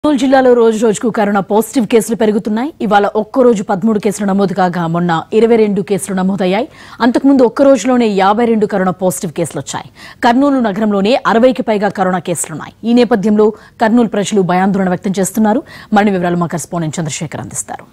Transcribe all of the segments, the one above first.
కర్నూలు జిల్లాలో రోజు రోజుకు కరోనా పాజిటివ్ కేసులు పెరుగుతున్నాయి ఇవాళ ఒక్క రోజు పదమూడు కేసులు నమోదు కాగా మొన్న ఇరవై రెండు కేసులు నమోదయ్యాయి అంతకుముందు ఒక్క రోజులోనే యాభై రెండు కరోనా పాజిటివ్ కేసులు వచ్చాయి కర్నూలు నగరంలోనే అరవైకి పైగా కరోనా కేసులున్నాయి ఈ నేపథ్యంలో కర్నూలు ప్రజలు భయాందోళన వ్యక్తం చేస్తున్నారు మరిన్ని వివరాలు మా కరెస్పాండెంట్ చంద్రశేఖర్ అందిస్తారు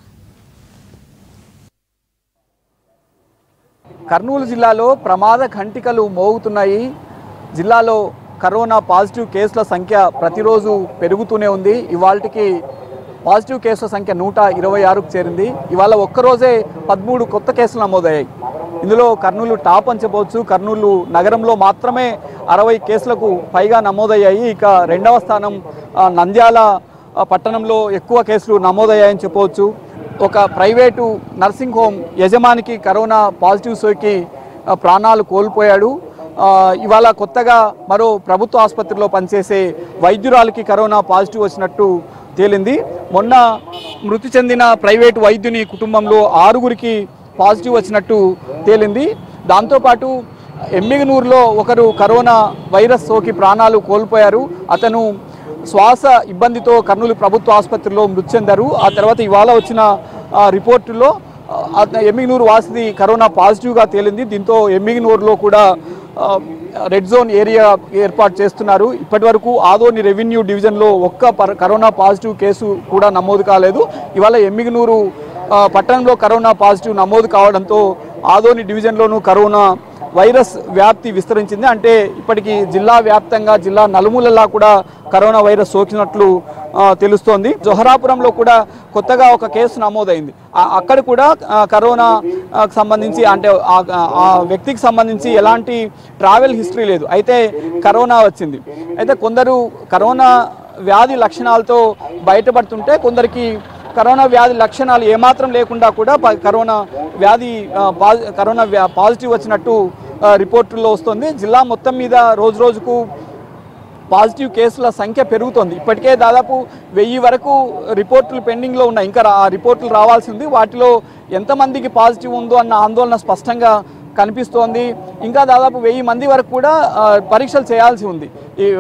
కర్నూలు జిల్లాలో ప్రమాద ఘంటికలు మోగుతున్నాయి జిల్లాలో కరోనా పాజిటివ్ కేసుల సంఖ్య ప్రతిరోజు పెరుగుతూనే ఉంది ఇవాళకి పాజిటివ్ కేసుల సంఖ్య నూట ఇరవై ఆరుకు చేరింది ఇవాళ ఒక్కరోజే పదమూడు కొత్త కేసులు నమోదయ్యాయి ఇందులో కర్నూలు టాప్ అని చెప్పవచ్చు కర్నూలు నగరంలో మాత్రమే అరవై కేసులకు పైగా నమోదయ్యాయి ఇక రెండవ స్థానం ఆ, నంద్యాల ఆ, పట్టణంలో ఎక్కువ కేసులు నమోదయ్యాయని చెప్పవచ్చు ఒక ప్రైవేటు నర్సింగ్ హోమ్ యజమానికి కరోనా పాజిటివ్ సోకి ఆ, ప్రాణాలు కోల్పోయాడు ఆ, ఇవాళ కొత్తగా మరో ప్రభుత్వ ఆసుపత్రిలో పనిచేసే వైద్యురాలకి కరోనా పాజిటివ్ వచ్చినట్టు తేలింది మొన్న మృతి చెందిన ప్రైవేటు వైద్యుని కుటుంబంలో ఆరుగురికి పాజిటివ్ వచ్చినట్టు తేలింది దాంతోపాటు ఎమ్మిగనూరులో ఒకరు కరోనా వైరస్ సోకి ప్రాణాలు కోల్పోయారు అతను శ్వాస ఇబ్బందితో కర్నూలు ప్రభుత్వ ఆసుపత్రిలో మృతి చెందారు ఆ తర్వాత ఇవాళ వచ్చిన ఆ, రిపోర్టులో ఆ, ఎమ్మిగనూరు వాసిది కరోనా పాజిటివ్గా తేలింది దీంతో ఎమ్మిగనూరులో కూడా ఆ, రెడ్ జోన్ ఏరియా ఏర్పాటు చేస్తున్నారు ఇప్పటి వరకు ఆదోని రెవెన్యూ డివిజన్లో ఒక్క పర- కరోనా పాజిటివ్ కేసు కూడా నమోదు కాలేదు ఇవాళ ఎమ్మిగనూరు ఆ, పట్టణంలో కరోనా పాజిటివ్ నమోదు కావడంతో ఆదోని డివిజన్లోనూ కరోనా వైరస్ వ్యాప్తి విస్తరించింది అంటే ఇప్పటికీ జిల్లా వ్యాప్తంగా జిల్లా నలుమూలలా కూడా కరోనా వైరస్ సోకినట్లు ఆ, తెలుస్తోంది జొహరాపురంలో కూడా కొత్తగా ఒక కేసు నమోదైంది ఆ- అక్కడ కూడా ఆ, కరోనా ఆ, కు సంబంధించి అంటే ఆ- ఆ వ్యక్తికి సంబంధించి ఎలాంటి ట్రావెల్ హిస్టరీ లేదు అయితే కరోనా వచ్చింది అయితే కొందరు కరోనా వ్యాధి లక్షణాలతో బయటపడుతుంటే కొందరికి కరోనా వ్యాధి లక్షణాలు ఏమాత్రం లేకుండా కూడా ప- కరోనా వ్యాధి ఆ, పా- కరోనా వ్యా- పాజిటివ్ వచ్చినట్టు ఆ, రిపోర్టుల్లో వస్తుంది జిల్లా మొత్తం మీద రోజు రోజుకు పాజిటివ్ కేసుల సంఖ్య పెరుగుతోంది ఇప్పటికే దాదాపు వెయ్యి వరకు రిపోర్టులు పెండింగ్లో ఉన్నాయి ఇంకా రా- ఆ రిపోర్టులు రావాల్సి ఉంది వాటిలో ఎంతమందికి పాజిటివ్ ఉందో అన్న ఆందోళన స్పష్టంగా కనిపిస్తోంది ఇంకా దాదాపు వెయ్యి మంది వరకు కూడా ఆ, పరీక్షలు చేయాల్సి ఉంది ఈ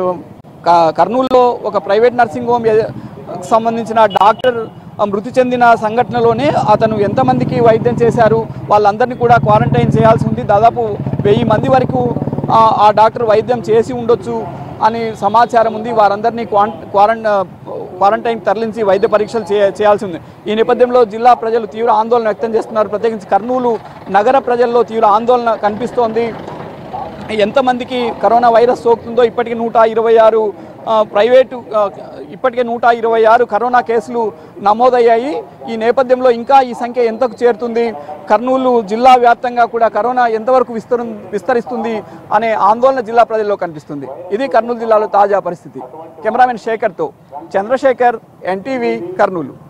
క- కర్నూలులో ఒక ప్రైవేట్ నర్సింగ్ హోమ్ ఏ- సంబంధించిన డాక్టర్ ఆ, మృతి చెందిన సంఘటనలోనే అతను ఎంతమందికి వైద్యం చేశారు వాళ్ళందరినీ కూడా క్వారంటైన్ చేయాల్సి ఉంది దాదాపు వెయ్యి మంది వరకు ఆ, ఆ డాక్టర్ వైద్యం చేసి ఉండొచ్చు అని సమాచారం ఉంది వారందరినీ క్వాన్ క్వారంట క్వారంటైన్ తరలించి వైద్య పరీక్షలు చే చేయాల్సి ఉంది ఈ నేపథ్యంలో జిల్లా ప్రజలు తీవ్ర ఆందోళన వ్యక్తం చేస్తున్నారు ప్రత్యేకించి కర్నూలు నగర ప్రజల్లో తీవ్ర ఆందోళన కనిపిస్తోంది ఎంతమందికి కరోనా వైరస్ సోకుతుందో ఇప్పటికి నూట ఇరవై ఆరు ఆ, ప్రైవేటు ఆ, ఇప్పటికే నూట ఇరవై ఆరు కరోనా కేసులు నమోదయ్యాయి ఈ నేపథ్యంలో ఇంకా ఈ సంఖ్య ఎంతకు చేరుతుంది కర్నూలు జిల్లా వ్యాప్తంగా కూడా కరోనా ఎంతవరకు విస్తరు విస్తరిస్తుంది అనే ఆందోళన జిల్లా ప్రజల్లో కనిపిస్తుంది ఇది కర్నూలు జిల్లాలో తాజా పరిస్థితి కెమెరామెన్ శేఖర్తో చంద్రశేఖర్ ఎన్టీవీ కర్నూలు